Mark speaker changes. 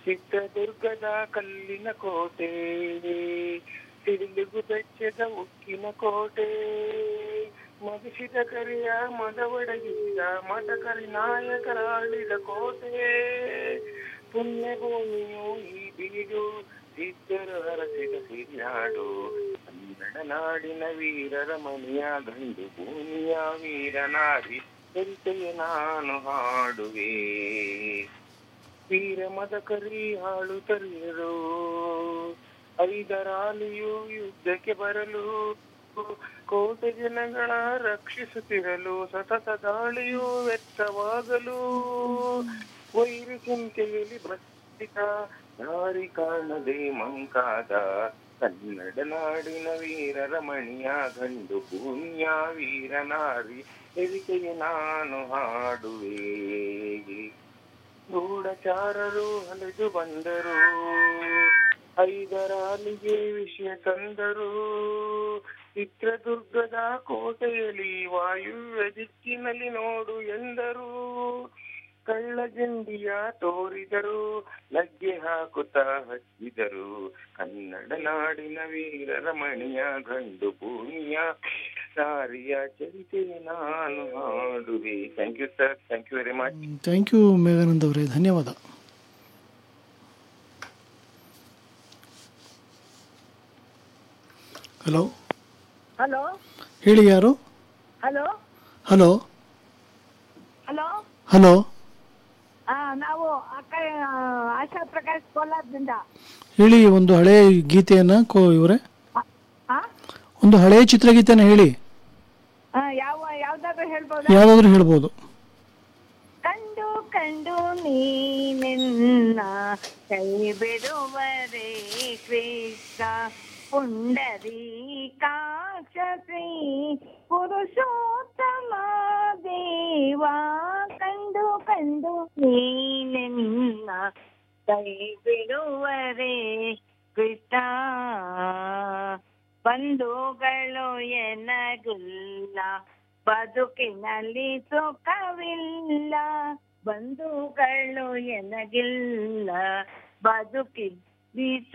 Speaker 1: ಚಿತ್ರದುರ್ಗದ ಕಲ್ಲಿನ ಕೋಟೆ ಸಿಡಿಲಿಗು ಬೆಚ್ಚದ ಉಕ್ಕಿನ ಕೋಟೆ ಮಗಿಸಿದ ಕರಿಯ ಮದವಡಗಿದ ಮದಕರಿ ನಾಯಕರಾಳಿದ ಕೋಟೆ ಪುಣ್ಯಭೂಮಿಯು ಈ ಬೀಡು ಸಿದ್ಧರು ಹರಸಿದ ಸಿರಿನಾಡು ಕನ್ನಡ ನಾಡಿನ ವೀರರ ಮನೆಯ ಗಂಡು ಭೂಮಿಯ ವೀರನಾರಿ ಚರಿತೆಯ ನಾನು ಹಾಡುವೆ ವೀರ ಮದಕರಿ ಹಾಳು ತರಿಯರು ಐದರಾಲಿಯು ಯುದ್ಧಕ್ಕೆ ಬರಲು ಕೋಟೆ ಜನಗಳ ರಕ್ಷಿಸುತ್ತಿರಲು ಸತತ ದಾಳಿಯು ವ್ಯರ್ಥವಾಗಲು ವೈರು ಚಿಂತೆಯಲ್ಲಿ ಭ್ರಷ್ಟಿತ ದಾರಿ ಕಾಣದೆ ಮಂಕಾದ ಕನ್ನಡ ನಾಡಿನ ವೀರರ ಮಣಿಯ ಗಂಡು ಭೂಮಿಯ ವೀರನಾರಿ ಹೆರಿಕೆಯ ನಾನು ಹಾಡುವೆ ಗೂಢಚಾರರು ಅಲೆದು ಬಂದರು ಐದರಾಲಿಗೆ ವಿಷಯ ತಂದರು ಚಿತ್ರದುರ್ಗದ ಕೋಟೆಯಲ್ಲಿ ವಾಯುವ್ಯ ದಿಕ್ಕಿನಲ್ಲಿ ನೋಡು ಎಂದರು ಕಳ್ಳ ಜಂಡಿಯ ತೋರಿದರು ಲಗ್ಗೆ ಹಾಕುತ್ತಾ ಹಚ್ಚಿದರು ಕನ್ನಡ ನಾಡಿನ ವೀರರ ಮಣಿಯ ಗಂಡು ಭೂಮಿಯ ಸಾರಿಯ ಚರಿತೆ ನಾನು ಹಾಡುವೆ thank you sir thank you very much
Speaker 2: thank you Meghanand ಅವರೇ ಧನ್ಯವಾದ ಹಲೋ
Speaker 3: ಹಲೋ
Speaker 2: ಹೇಳಿ ಯಾರು
Speaker 3: ಹಲೋ
Speaker 2: ಹಲೋ
Speaker 3: ಹಲೋ
Speaker 2: ಹಲೋ
Speaker 3: ಆ, ನಾವು ಅಕ್ಕ ಆ, ಆಶಾ ಪ್ರಕಾಶ್ ಕೋಲಾರದಿಂದ
Speaker 2: ಹೇಳಿ ಒಂದು ಹಳೆಯ ಗೀತೆಯನ್ನು ಕೋ ಇವರೇ
Speaker 3: ಆ?
Speaker 2: ಒಂದು ಹಳೆಯ ಚಿತ್ರಗೀತೆನ ಹೇಳಿ
Speaker 3: ಆ, ಯಾವ ಯಾವ್ದಾದ್ರು ಹೇಳ್ಬೋದಾ
Speaker 2: ಯಾವುದಾದ್ರೂ ಹೇಳ್ಬೋದು
Speaker 3: ಕಂಡು ಕಂಡು ನೀನೆನ್ನ ಕೈ ಬಿಡುವರೆ ಕೃಷ್ಣ ಪುಂಡರಿ ಕಾಕ್ಷಸಿ ಪುರುಷೋತ್ತಮ ದೇವ ಕಂಡು ಕಂಡು ನೀನೆನ್ನ ಕೈ ಬಿಡುವರೆ ಕೃಷ್ಣ ಬಂಧುಗಳು ಎನಗಿಲ್ಲ ಬದುಕಿನಲ್ಲಿ ಸುಖವಿಲ್ಲ ಬಂಧುಗಳು ಎನಗಿಲ್ಲ ಬದುಕಿನಲ್ಲಿ